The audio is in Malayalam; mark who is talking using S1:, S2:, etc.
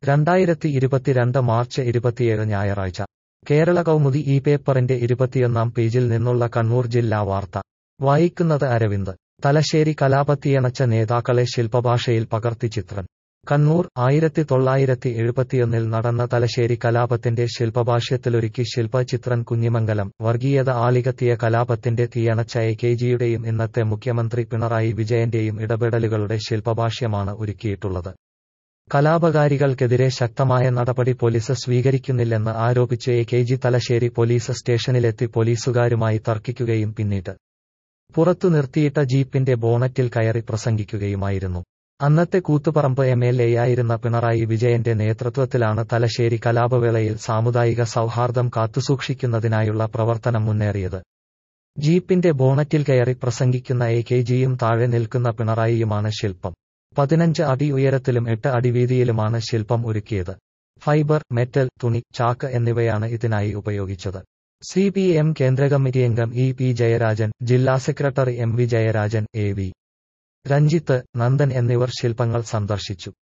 S1: രണ്ടായിരത്തി ഇരുപത്തിരണ്ട് മാർച്ച് ഇരുപത്തിയേഴ് ഞായറാഴ്ച കേരള കൗമുദി ഈ പേപ്പറിന്റെ ഇരുപത്തിയൊന്നാം പേജിൽ നിന്നുള്ള കണ്ണൂർ ജില്ലാ വാർത്ത വായിക്കുന്നത് അരവിന്ദ് തലശ്ശേരി കലാപത്തിയണച്ച നേതാക്കളെ ശില്പഭാഷയിൽ പകർത്തി ചിത്രൻ കണ്ണൂർ ആയിരത്തി തൊള്ളായിരത്തി എഴുപത്തിയൊന്നിൽ നടന്ന തലശ്ശേരി കലാപത്തിന്റെ ശില്പഭാഷ്യത്തിലൊരുക്കി ശില്പചിത്രൻ കുഞ്ഞിമംഗലം വർഗീയത ആളികത്തിയ കലാപത്തിന്റെ തീയണച്ച എ കെ ജിയുടെയും ഇന്നത്തെ മുഖ്യമന്ത്രി പിണറായി വിജയന്റെയും ഇടപെടലുകളുടെ ശില്പഭാഷ്യമാണ് ഒരുക്കിയിട്ടുള്ളത് കലാപകാരികൾക്കെതിരെ ശക്തമായ നടപടി പോലീസ് സ്വീകരിക്കുന്നില്ലെന്ന് ആരോപിച്ച് A K G Thalassery police സ്റ്റേഷനിലെത്തി പോലീസുകാരുമായി തർക്കിക്കുകയും പിന്നീട് പുറത്തു നിർത്തിയിട്ട ജീപ്പിന്റെ ബോണറ്റിൽ കയറി പ്രസംഗിക്കുകയുമായിരുന്നു അന്നത്തെ കൂത്തുപറമ്പ് എം എൽ എയായിരുന്ന പിണറായി വിജയന്റെ നേതൃത്വത്തിലാണ് തലശ്ശേരി കലാപവേളയിൽ സാമുദായിക സൗഹാർദ്ദം കാത്തുസൂക്ഷിക്കുന്നതിനായുള്ള പ്രവർത്തനം മുന്നേറിയത് ജീപ്പിന്റെ ബോണറ്റിൽ കയറി പ്രസംഗിക്കുന്ന എ കെ ജിയും താഴെ നിൽക്കുന്ന പിണറായിയുമാണ് ശില്പം പതിനഞ്ച് അടി ഉയരത്തിലും എട്ട് അടി വീതിയിലുമാണ് ശില്പം ഒരുക്കിയത് ഫൈബർ മെറ്റൽ തുണി ചാക്ക് എന്നിവയാണ് ഇതിനായി ഉപയോഗിച്ചത് സി പി എം കേന്ദ്ര കമ്മിറ്റി അംഗം ഇ പി ജയരാജൻ ജില്ലാ സെക്രട്ടറി M V Jayarajan A V Ranjith Nandan എന്നിവർ ശില്പങ്ങൾ സന്ദർശിച്ചു